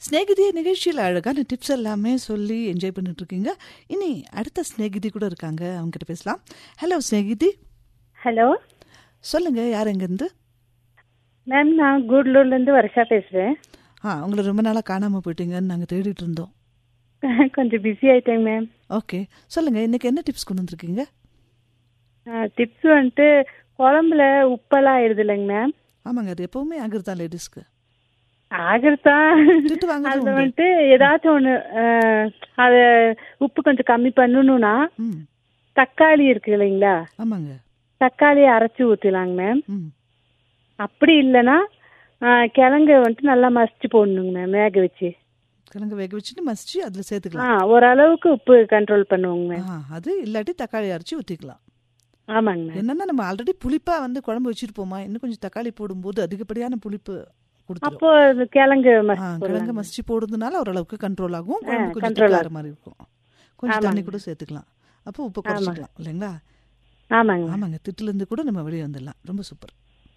ஸ்நேகிதிய நிகழ்ச்சியில் அழகான டிப்ஸ் எல்லாமே சொல்லி என்ஜாய் பண்ணிட்டு இருக்கீங்க இனி அடுத்த ஸ்நேகிதி கூட இருக்காங்க அவங்க கிட்ட பேசலாம் ஹலோ ஸ்நேகிதி ஹலோ சொல்லுங்க யார் எங்கேருந்து மேம் நான் கூடலூர்லேருந்து வருஷா பேசுகிறேன் ஆ உங்களை ரொம்ப நாளாக காணாமல் போயிட்டீங்கன்னு நாங்கள் தேடிட்டு இருந்தோம் கொஞ்சம் பிஸி ஆயிட்டேங்க மேம் ஓகே சொல்லுங்க இன்னைக்கு என்ன டிப்ஸ் கொண்டு வந்திருக்கீங்க டிப்ஸ் வந்துட்டு குழம்புல உப்பெல்லாம் ஆயிடுது இல்லைங்க மேம் ஆமாங்க அது எப்பவுமே ஆகுறது தான் லேடிஸ்க்கு ஆகிறதா திட்டு வாங்குறது அது உண்டு. வந்துட்டு ஏதாச்சும் ஒன்று அது உப்பு கொஞ்சம் கம்மி பண்ணணும்னா ம் தக்காளி இருக்கு இல்லைங்களா ஆமாங்க தக்காளியை அரைச்சி ஊற்றலாங்க மேம் ம் அப்படி இல்லைன்னா ஆ, கிழங்கு வந்துட்டு நல்லா மசிச்சு போடணுங்க மேம் வேக வச்சு கிழங்கு வேக வச்சுட்டு மசிச்சு அதில் ஆ சேர்த்துக்கலாம் ஓரளவுக்கு உப்பு கண்ட்ரோல் பண்ணுவோங்க மேம் ஆ அது இல்லாட்டி தக்காளி அரைச்சி ஊற்றிக்கலாம் ஆமாங்க மேம் என்னன்னா நம்ம ஆல்ரெடி புளிப்பா வந்து குழம்பு வச்சிருப்போமா இன்னும் கொஞ்சம் தக்காளி போடும்போது அதிகப்படியான புளிப்பு கொடுத்துரும் அப்போ அது கிழங்கு ஆ, மசிச்சு கிழங்கு போடலாங்க மசிச்சு போடுறதுனால ஓரளவுக்கு கண்ட்ரோல் ஆகும் குழம்பு கொஞ்சம் control திக்கார மாதிரி இருக்கும் கொஞ்சம் ஆமாங்க. தண்ணி கூட சேர்த்துக்கலாம் அப்போ உப்பு குறைச்சிக்கலாம் இல்லைங்களா ஆமாங்க மேம் ஆமாங்க திட்டுல இருந்து கூட நம்ம வெளியே வந்துடலாம் ரொம்ப சூப்பர்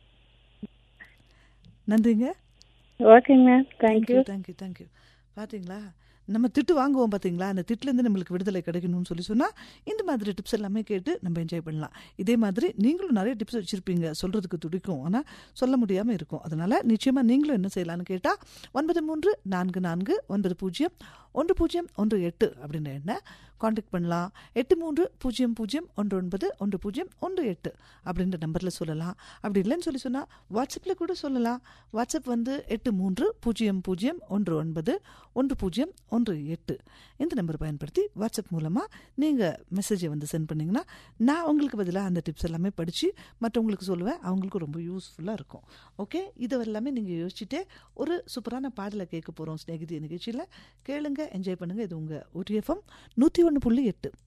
நன்றிங்க ஓகேங்க மேம் தேங்க்யூ தேங்க்யூ தேங்க்யூ பாத்தீங்களா நம்ம திட்டு வாங்குவோம் பாத்தீங்களா அந்த திட்டுலேருந்து நம்மளுக்கு விடுதலை கிடைக்கணும்னு சொல்லி சொன்னா இந்த மாதிரி டிப்ஸ் எல்லாமே கேட்டு நம்ம என்ஜாய் பண்ணலாம் இதே மாதிரி நீங்களும் நிறைய டிப்ஸ் வச்சிருப்பீங்க சொல்றதுக்கு துடிக்கும் ஆனா சொல்ல முடியாம இருக்கும் அதனால நிச்சயமா நீங்களும் என்ன செய்யலாம்னு கேட்டா ஒன்பது மூன்று நான்கு நான்கு ஒன்பது பூஜ்ஜியம் ஒன்று பூஜ்ஜியம் ஒன்று எட்டு அப்படின்ற எண்ணை காண்டாக்ட் பண்ணலாம் எட்டு மூன்று பூஜ்ஜியம் பூஜ்ஜியம் ஒன்று ஒன்பது ஒன்று பூஜ்ஜியம் ஒன்று எட்டு அப்படின்ற நம்பரில் சொல்லலாம் அப்படி இல்லைன்னு சொல்லி சொன்னால் வாட்ஸ்அப்பில் கூட சொல்லலாம் வாட்ஸ்அப் வந்து எட்டு மூன்று பூஜ்ஜியம் பூஜ்ஜியம் ஒன்று ஒன்பது ஒன்று பூஜ்ஜியம் ஒன்று எட்டு இந்த நம்பர் பயன்படுத்தி வாட்ஸ்அப் மூலமாக நீங்கள் மெசேஜை வந்து சென்ட் பண்ணிங்கன்னா நான் உங்களுக்கு பதிலாக அந்த டிப்ஸ் எல்லாமே படித்து மற்றவங்களுக்கு சொல்லுவேன் அவங்களுக்கும் ரொம்ப யூஸ்ஃபுல்லாக இருக்கும் ஓகே இது எல்லாமே நீங்கள் யோசிச்சுட்டே ஒரு சூப்பரான பாடலை கேட்க போகிறோம் ஸ்நேகிதி நிகழ்ச்சியில் கேளுங்க என்ஜாய் பண்ணுங்கள் இது உங்கள் ஒடிஎஃப்எம் நூற்றி ஒன்று புள்ளி எட்டு